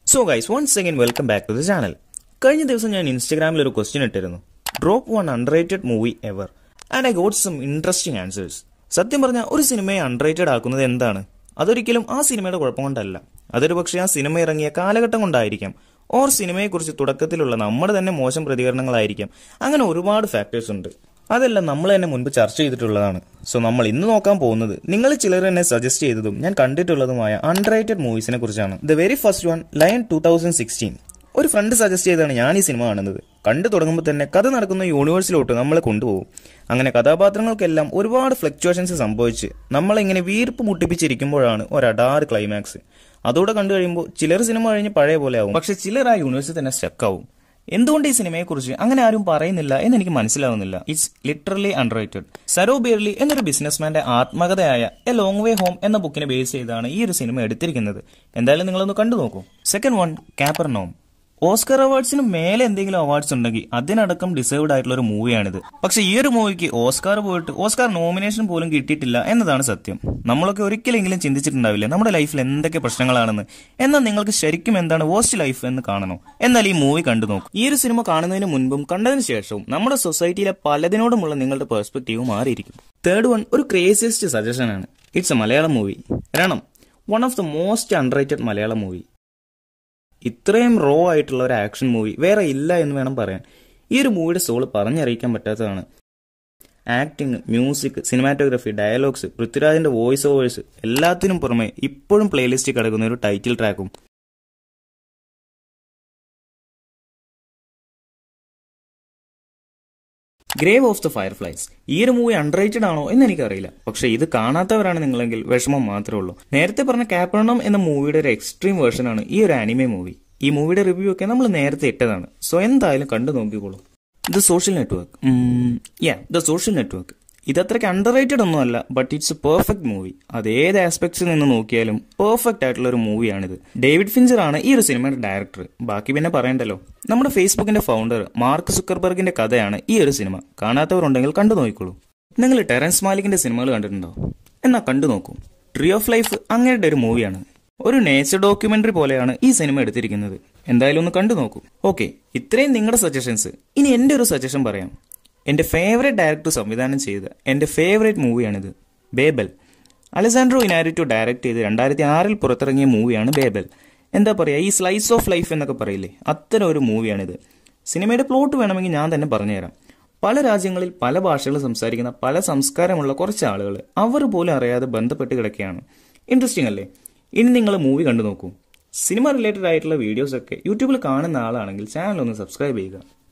so guys once again welcome back to the channel കഴിഞ്ഞ ദിവസം ഞാൻ ഇൻസ്റ്റാഗ്രാമിൽ ഒരു ക്വസ്റ്റ്യൻ ഇട്ടിരുന്നു drop one unrated movie ever and I got some interesting answers സത്യം പറഞ്ഞാൽ ഒരു സിനിമയെ അൺറേറ്റഡ് ആക്കുന്നത് എന്താണ് അതൊരിക്കലും ആ സിനിമയുടെ കുഴപ്പം കൊണ്ടല്ല അതൊരു പക്ഷേ ആ സിനിമ ഇറങ്ങിയ കാലഘട്ടം കൊണ്ടായിരിക്കാം ഓർ സിനിമയെക്കുറിച്ച് തുടക്കത്തിലുള്ള നമ്മുടെ തന്നെ മോശം പ്രതികരണങ്ങളായിരിക്കാം അങ്ങനെ ഒരുപാട് ഫാക്ടേഴ്സ് ഉണ്ട് അതെല്ലാം നമ്മൾ തന്നെ മുൻപ് ചർച്ച ചെയ്തിട്ടുള്ളതാണ് സോ നമ്മൾ ഇന്ന് നോക്കാൻ പോകുന്നത് നിങ്ങൾ ചിലർ എന്നെ സജസ്റ്റ് ചെയ്തതും ഞാൻ കണ്ടിട്ടുള്ളതുമായ അൺറേറ്റഡ് മൂവീസിനെ കുറിച്ചാണ് the very first one Lion two thousand sixteen ഒരു ഫ്രണ്ട് സജസ്റ്റ് ചെയ്താണ് ഞാൻ ഈ സിനിമ കാണുന്നത് കണ്ടു തുടങ്ങുമ്പോൾ തന്നെ കഥ നടക്കുന്ന യൂണിവേഴ്സിലോട്ട് നമ്മളെ കൊണ്ടുപോകും അങ്ങനെ കഥാപാത്രങ്ങൾക്കെല്ലാം ഒരുപാട് ഫ്ലക്ച്വേഷൻസ് സംഭവിച്ച് നമ്മളിങ്ങനെ വീർപ്പ് മുട്ടിപ്പിച്ചിരിക്കുമ്പോഴാണ് ഒരടാറ് ക്ലൈമാക്സ് അതോടെ കണ്ടു കഴിയുമ്പോൾ ചിലർ സിനിമ കഴിഞ്ഞ് പഴയ പോലെ ആവും പക്ഷെ ചിലർ ആ യൂണിവേഴ്സിൽ തന്നെ സ്റ്റക്ക് ആവും എന്തുകൊണ്ട് ഈ സിനിമയെക്കുറിച്ച് അങ്ങനെ ആരും പറയുന്നില്ല എന്ന് എനിക്ക് മനസ്സിലാവുന്നില്ല it's literally unrated Saroo Brierley എന്നൊരു ബിസിനസ്മാന്റെ ആത്മകഥയായ എ ലോങ് വേ ഹോം എന്ന ബുക്കിനെ ബേസ് ചെയ്താണ് ഈ ഒരു സിനിമ എടുത്തിരിക്കുന്നത് എന്തായാലും നിങ്ങളൊന്ന് കണ്ടു നോക്കൂ second one Capernaum Oscar അവാർഡ്സിന് മേലെ എന്തെങ്കിലും അവാർഡ്സ് ഉണ്ടെങ്കിൽ അതിനടക്കം ഡിസേർവ്ഡ് ആയിട്ടുള്ള ഒരു മൂവിയാണിത് പക്ഷെ ഈ ഒരു മൂവിക്ക് ഓസ്കാർ പോയിട്ട് ഓസ്കാർ നോമിനേഷൻ പോലും കിട്ടിയിട്ടില്ല എന്നതാണ് സത്യം നമ്മളൊക്കെ ഒരിക്കലെങ്കിലും ചിന്തിച്ചിട്ടുണ്ടാവില്ല നമ്മുടെ ലൈഫിൽ എന്തൊക്കെ പ്രശ്നങ്ങളാണെന്ന് എന്നാൽ നിങ്ങൾക്ക് ശരിക്കും എന്താണ് വേസ്റ്റ് ലൈഫ് എന്ന് കാണണോ എന്നാൽ ഈ മൂവി കണ്ടു നോക്കും ഈ ഒരു സിനിമ കാണുന്നതിന് മുൻപും കണ്ടതിന് ശേഷവും നമ്മുടെ സൊസൈറ്റിയിലെ പലതിനോടുമുള്ള നിങ്ങളുടെ പെർസ്പെക്റ്റീവ് മാറിയിരിക്കും തേർഡ് വൺ ഒരു ക്രേസിയസ്റ്റ് സജഷൻ ആണ് it's a Malayalam movie Ranam one of the most unrated Malayalam movie ഇത്രയും റോ ആയിട്ടുള്ള ഒരു ആക്ഷൻ മൂവി വേറെ ഇല്ല എന്ന് വേണം പറയാൻ ഈ ഒരു മൂവിയുടെ സോള് പറഞ്ഞറിയിക്കാൻ പറ്റാത്തതാണ് ആക്ടിങ് മ്യൂസിക് സിനിമാറ്റോഗ്രഫി ഡയലോഗ്സ് പൃഥ്വിരാജിന്റെ വോയിസ് ഓവേഴ്സ് എല്ലാത്തിനും പുറമെ ഇപ്പോഴും പ്ലേലിസ്റ്റിൽ കിടക്കുന്ന ഒരു ടൈറ്റിൽ ട്രാക്കും ഗ്രേവ് ഓഫ് ദ ഫയർഫ്ലൈസ് ഈ ഒരു മൂവി അൺറേറ്റഡ് ആണോ എന്ന് എനിക്കറിയില്ല പക്ഷെ ഇത് കാണാത്തവരാണ് നിങ്ങളെങ്കിൽ വിഷമം മാത്രമേ ഉള്ളൂ നേരത്തെ പറഞ്ഞ കാപ്പർണം എന്ന മൂവിയുടെ ഒരു എക്സ്ട്രീം വേർഷനാണ് ഈ ഒരു ആനിമെ മൂവി ഈ മൂവിയുടെ റിവ്യൂ ഒക്കെ നമ്മൾ നേരത്തെ ഇട്ടതാണ് സോ എന്തായാലും കണ്ടു നോക്കിക്കോളൂ The Social Network yeah The Social Network ഇതത്രയ്ക്ക് അണ്ടർറേറ്റഡ് ഒന്നുമല്ല but it's a perfect movie അത് ഏത് ആസ്പെക്ട്സിൽ നിന്ന് നോക്കിയാലും പെർഫെക്റ്റ് ആയിട്ടുള്ള ഒരു മൂവിയാണിത് ഡേവിഡ് ഫിഞ്ചർ ആണ് ഈ ഒരു സിനിമയുടെ ഡയറക്ടർ ബാക്കി പിന്നെ പറയണ്ടല്ലോ നമ്മുടെ ഫേസ്ബുക്കിന്റെ ഫൗണ്ടർ മാർക്ക് സുക്കർബർഗിന്റെ കഥയാണ് ഈ ഒരു സിനിമ കാണാത്തവരുണ്ടെങ്കിൽ കണ്ടു നോക്കിക്കോളൂ നിങ്ങൾ ടെറൻസ് മാലിക്കിന്റെ സിനിമകൾ കണ്ടിട്ടുണ്ടോ എന്നാ കണ്ടു നോക്കൂ ട്രീ ഓഫ് ലൈഫ് അങ്ങയുടെ ഒരു മൂവിയാണ് ഒരു നേച്ചർ ഡോക്യുമെന്ററി പോലെയാണ് ഈ സിനിമ എടുത്തിരിക്കുന്നത് എന്തായാലും ഒന്ന് കണ്ടു നോക്കൂ ഓക്കെ ഇത്രയും നിങ്ങളുടെ സജഷൻസ് ഇനി എന്റെ ഒരു സജഷൻ പറയാം എന്റെ ഫേവറേറ്റ് ഡയറക്ടർ സംവിധാനം ചെയ്ത എന്റെ ഫേവറേറ്റ് മൂവിയാണിത് ബേബൽ അലസാൻഡ്രോ ഇനാരിറ്റോ ഡയറക്ട് ചെയ്ത് രണ്ടായിരത്തി ആറിൽ പുറത്തിറങ്ങിയ മൂവിയാണ് ബേബൽ എന്താ പറയുക ഈ സ്ലൈസ് ഓഫ് ലൈഫ് എന്നൊക്കെ പറയില്ലേ അത്തരം ഒരു മൂവിയാണിത് സിനിമയുടെ പ്ലോട്ട് വേണമെങ്കിൽ ഞാൻ തന്നെ പറഞ്ഞുതരാം പല രാജ്യങ്ങളിൽ പല ഭാഷകൾ സംസാരിക്കുന്ന പല സംസ്കാരമുള്ള കുറച്ച് ആളുകൾ അവർ പോലും അറിയാതെ ബന്ധപ്പെട്ട് കിടക്കുകയാണ് ഇൻട്രസ്റ്റിംഗ് അല്ലേ ഇനി നിങ്ങൾ മൂവി കണ്ടു നോക്കൂ സിനിമ റിലേറ്റഡ് ആയിട്ടുള്ള വീഡിയോസ് ഒക്കെ യൂട്യൂബിൽ കാണുന്ന ആളാണെങ്കിൽ ചാനൽ ഒന്ന് സബ്സ്ക്രൈബ് ചെയ്യുക